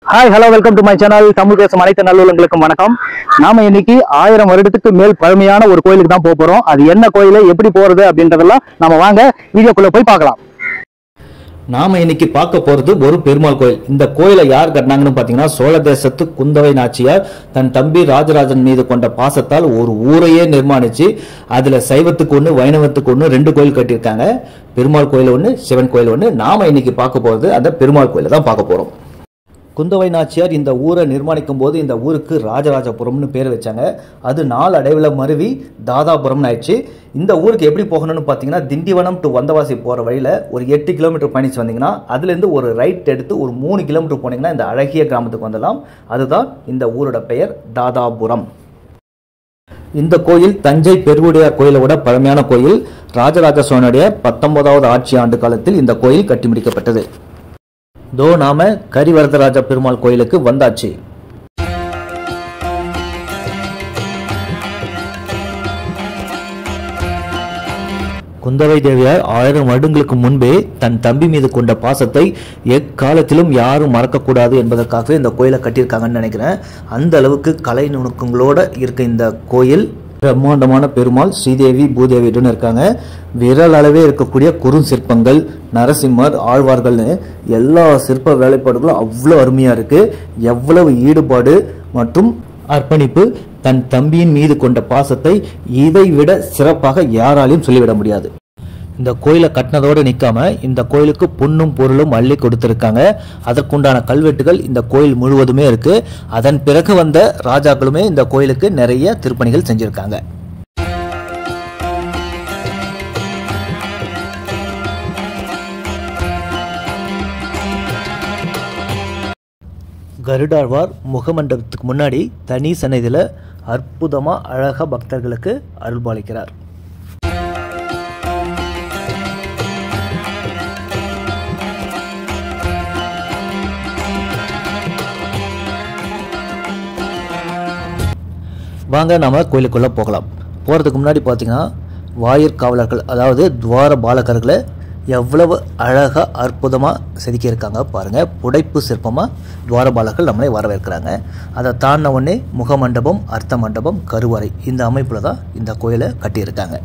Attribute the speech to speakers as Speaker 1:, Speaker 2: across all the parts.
Speaker 1: hi hello welcome to my channel Tamil பேசும் அனைத்து நல்லுள்ளங்களுக்கும் வணக்கம் நாம இன்னைக்கு ஆயிரம் வருடத்துக்கு மேல் பழமையான ஒரு கோயிலுக்கு தான் போக போறோம் அது என்ன கோயில் எப்படி போறது அப்படின்றதெல்லாம் நம்ம வாங்க வீடியோக்குள்ள போய் பார்க்கலாம்
Speaker 2: நாம இன்னைக்கு பார்க்க போறது ஒரு பெருமாள் கோயில் இந்த கோயிலை யார் கட்டினாங்கன்னு பாத்தீங்கன்னா சோழ தேசத்து குந்தவை நாச்சியார் தன் தம்பி ராஜராஜன் மீது கொண்ட பாசத்தால் ஒரு ஊரையே நிர்மாணிச்சு அதுல சைவத்துக்கு ஒண்ணு வைணவத்துக்கு ஒண்ணு ரெண்டு கோயில் கட்டியிருக்காங்க பெருமாள் கோயில் ஒண்ணு சிவன் கோயில் ஒண்ணு நாம இன்னைக்கு பார்க்க போறது அந்த பெருமாள் கோயிலை தான் பார்க்க போறோம் குந்தவை நாச்சியார் இந்த ஊரை நிர்மாணிக்கும் போது இந்த ஊருக்கு ராஜராஜபுரம்னு பேர் வச்சாங்க அது நாளடைவில் மருவி தாதாபுரம்னு ஆயிடுச்சு இந்த ஊருக்கு எப்படி போகணும்னு பார்த்தீங்கன்னா திண்டிவனம் டு வந்தவாசி போகிற வழியில் ஒரு எட்டு கிலோமீட்டர் பயணிச்சு வந்தீங்கன்னா அதுலேருந்து ஒரு ரைட் எடுத்து ஒரு மூணு கிலோமீட்டர் போனீங்கன்னா இந்த அழகிய கிராமத்துக்கு வந்துடலாம் அதுதான் இந்த ஊரோட பெயர் தாதாபுரம் இந்த கோயில் தஞ்சை பெருவுடையார் கோயிலை விட பழமையான கோயில் ராஜராஜ சோழனுடைய பத்தொன்பதாவது ஆட்சி ஆண்டு காலத்தில் இந்த கோயில் கட்டி முடிக்கப்பட்டது தோ நாம கரிவரதராஜ பெருமாள் கோயிலுக்கு வந்தாச்சு குந்தவை தேவியார் ஆயிரம் வருடங்களுக்கு முன்பே தன் தம்பி மீது கொண்ட பாசத்தை எக்காலத்திலும் யாரும் மறக்கக்கூடாது என்பதற்காகவே இந்த கோயிலை கட்டியிருக்காங்கன்னு நினைக்கிறேன் அந்த அளவுக்கு கலை நுணுக்கங்களோட இருக்க இந்த கோயில் பிரம்மாண்டமான பெருமாள் ஸ்ரீதேவி பூதேவியுடன் இருக்காங்க விரல் அளவே இருக்கக்கூடிய குறுஞ்சிற்பங்கள் நரசிம்மர் ஆழ்வார்கள்னு எல்லா சிற்ப வேலைப்பாடுகளும் அவ்வளோ அருமையா இருக்கு எவ்வளவு ஈடுபாடு மற்றும் அர்ப்பணிப்பு தன் தம்பியின் மீது கொண்ட பாசத்தை இதை விட சிறப்பாக யாராலையும் சொல்லிவிட முடியாது இந்த கோயிலை கட்டினதோடு நிற்காம இந்த கோயிலுக்கு பொன்னும் பொருளும் அள்ளி கொடுத்திருக்காங்க அதற்குண்டான கல்வெட்டுகள் இந்த கோயில் முழுவதுமே இருக்கு அதன் பிறகு வந்த ராஜாக்களுமே இந்த கோயிலுக்கு நிறைய திருப்பணிகள் செஞ்சிருக்காங்க கருடாழ்வார் முகமண்டபத்துக்கு முன்னாடி தனி சன்னதியில் அற்புதமாக அழகாக பக்தர்களுக்கு அருள்பாலிக்கிறார் வாங்க நாம கோயிலுக்குள்ள போகலாம் போகிறதுக்கு முன்னாடி பார்த்தீங்கன்னா வாயிற் காவலர்கள் அதாவது துவார பாலகர்களை எவ்வளவு அழகாக அற்புதமாக செதுக்கியிருக்காங்க பாருங்கள் புடைப்பு சிற்பமாக துவாரபாலகர்கள் நம்மளை வரவேற்கிறாங்க அதை தாண்டின உடனே முகமண்டபம் அர்த்த மண்டபம் கருவறை இந்த அமைப்பில் தான் இந்த கோயிலை கட்டியிருக்காங்க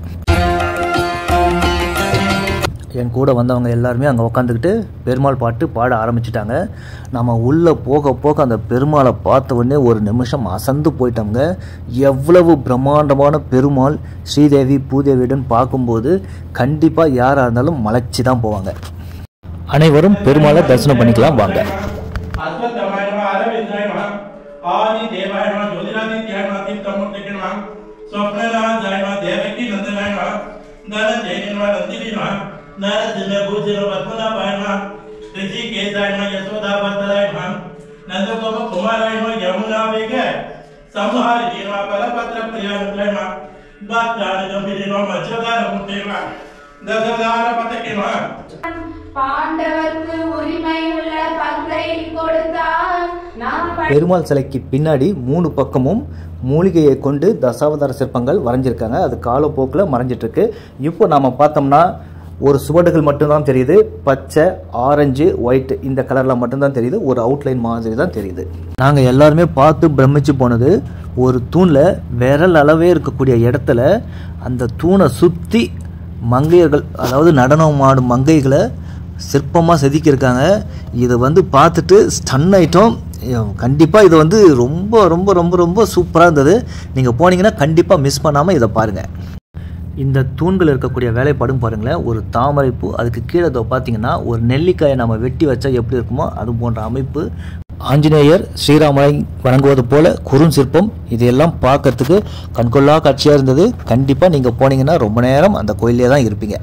Speaker 2: என் கூட வந்தவங்க எல்லாருமே அங்கே உட்காந்துக்கிட்டு பெருமாள் பாட்டு பாட ஆரம்பிச்சிட்டாங்க நம்ம உள்ளே போக போக அந்த பெருமாளை பார்த்த உடனே ஒரு நிமிஷம் அசந்து போயிட்டோங்க எவ்வளவு பிரம்மாண்டமான பெருமாள் ஸ்ரீதேவி பூதேவியுடன் பார்க்கும்போது கண்டிப்பாக யாராக இருந்தாலும் மலைச்சி தான் போவாங்க அனைவரும் பெருமாளை தரிசனம் பண்ணிக்கலாம் வாங்க
Speaker 3: அஸ்வத்தமாய நம அரவிந்தாய நம ஆதி தேவாய நம ஜோதிராதித்யாய நம தீர்த்தமூர்த்திக்கு நம ஸ்வப்னராஜாய நம தேவகி நந்தனாய நம தனஞ்சய நம நந்தினி நம நரசிம்ம பூஜன பத்மநாபாய நம ரிஷிகேசாய நம யசோதாபத்தராய நம நந்தகோப குமாராய நம யமுனா வேக சம்ஹாரிணி நம பலபத்ர பிரியானுத்ராய நம பக்தான கம்பிரி நம மச்சதார மூர்த்தி நம தசதார பதக்கி நம
Speaker 4: பாண்டவர்க்கு உரிமை உள்ள பங்கை கொடுத்தார் நாம்
Speaker 2: பெருமாள் சிலைக்கு பின்னாடி மூணு பக்கமும் மூலிகையை கொண்டு தசாவதார சிற்பங்கள் வரைஞ்சிருக்காங்க அது காலப்போக்கில் மறைஞ்சிட்டு இருக்கு இப்போ நாம பார்த்தோம்னா ஒரு சுவடுகள் மட்டும்தான் தெரியுது பச்சை ஆரஞ்சு ஒயிட் இந்த கலரில் மட்டும்தான் தெரியுது ஒரு அவுட்லைன் மாதிரி தான் தெரியுது நாங்கள் எல்லாருமே பார்த்து பிரமிச்சு போனது ஒரு தூணில் விரல் அளவே இருக்கக்கூடிய இடத்துல அந்த தூணை சுற்றி மங்கையர்கள் அதாவது நடனம் ஆடும் மங்கைகளை சிற்பமாக செதுக்கியிருக்காங்க இதை வந்து பார்த்துட்டு ஸ்டன் ஆயிட்டோம் கண்டிப்பாக இது வந்து ரொம்ப ரொம்ப ரொம்ப ரொம்ப சூப்பராக இருந்தது நீங்கள் போனீங்கன்னா கண்டிப்பாக மிஸ் பண்ணாமல் இதை பாருங்கள் இந்த தூண்கள் இருக்கக்கூடிய வேலைப்பாடும் பாருங்களேன் ஒரு தாமரைப்பூ அதுக்கு கீழே இதோ பார்த்தீங்கன்னா ஒரு நெல்லிக்காயை நம்ம வெட்டி வச்சா எப்படி இருக்குமோ அது போன்ற அமைப்பு ஆஞ்சநேயர் ஸ்ரீராமரை வணங்குவது போல குறுஞ்சிற்பம் இதையெல்லாம் பார்க்கறதுக்கு கண்கொள்ளா காட்சியாக இருந்தது கண்டிப்பாக நீங்கள் போனீங்கன்னா ரொம்ப நேரம் அந்த கோயிலே தான் இருப்பீங்க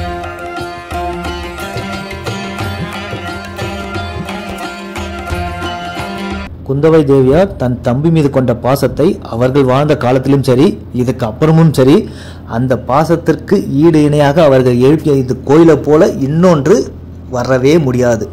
Speaker 2: குந்தவை தேவியார் தன் தம்பி மீது கொண்ட பாசத்தை அவர்கள் வாழ்ந்த காலத்திலும் சரி இதுக்கு அப்புறமும் சரி அந்த பாசத்திற்கு ஈடு இணையாக அவர்கள் எழுப்பிய இது கோயிலை போல இன்னொன்று வரவே முடியாது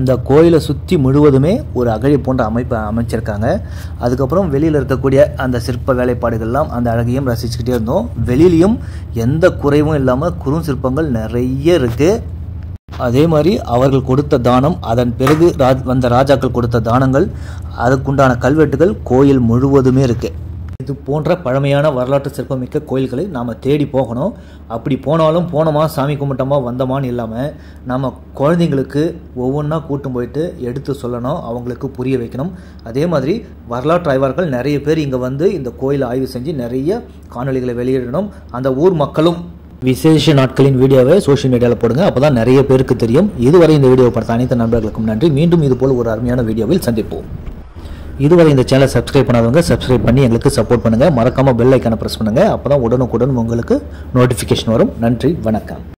Speaker 2: அந்த கோயிலை சுற்றி முழுவதுமே ஒரு அகழி போன்ற அமைப்பை அமைச்சிருக்காங்க அதுக்கப்புறம் வெளியில் இருக்கக்கூடிய அந்த சிற்ப வேலைப்பாடுகள்லாம் அந்த அழகையும் ரசிச்சுக்கிட்டே இருந்தோம் வெளியிலையும் எந்த குறைவும் இல்லாமல் குறும் சிற்பங்கள் நிறைய இருக்குது அதே மாதிரி அவர்கள் கொடுத்த தானம் அதன் பிறகு ராஜ் வந்த ராஜாக்கள் கொடுத்த தானங்கள் அதுக்குண்டான கல்வெட்டுகள் கோயில் முழுவதுமே இருக்குது இது போன்ற பழமையான வரலாற்று சிற்பமிக்க கோயில்களை நாம் தேடி போகணும் அப்படி போனாலும் போனோமா சாமி கும்பிட்டோமா வந்தோமான்னு இல்லாமல் நம்ம குழந்தைங்களுக்கு ஒவ்வொன்றா கூட்டும் போயிட்டு எடுத்து சொல்லணும் அவங்களுக்கு புரிய வைக்கணும் அதே மாதிரி வரலாற்று ஆய்வாளர்கள் நிறைய பேர் இங்கே வந்து இந்த கோயிலை ஆய்வு செஞ்சு நிறைய காணொளிகளை வெளியிடணும் அந்த ஊர் மக்களும் விசேஷ நாட்களின் வீடியோவை சோஷியல் மீடியாவில் போடுங்க அப்போ தான் நிறைய பேருக்கு தெரியும் இதுவரை இந்த வீடியோவை பார்த்த அனைத்து நண்பர்களுக்கும் நன்றி மீண்டும் இது போல் ஒரு அருமையான வீடியோவில் சந்திப்போம் இதுவரை இந்த சேனலை சப்ஸ்கிரைப் பண்ணாதவங்க சப்ஸ்கிரைப் பண்ணி எங்களுக்கு சப்போர்ட் பண்ணுங்கள் மறக்காமல் பெல் ஐக்கானை ப்ரெஸ் பண்ணுங்கள் அப்போ தான் உடனுக்குடன் உங்களுக்கு நோட்டிஃபிகேஷன் வரும் நன்றி வணக்கம்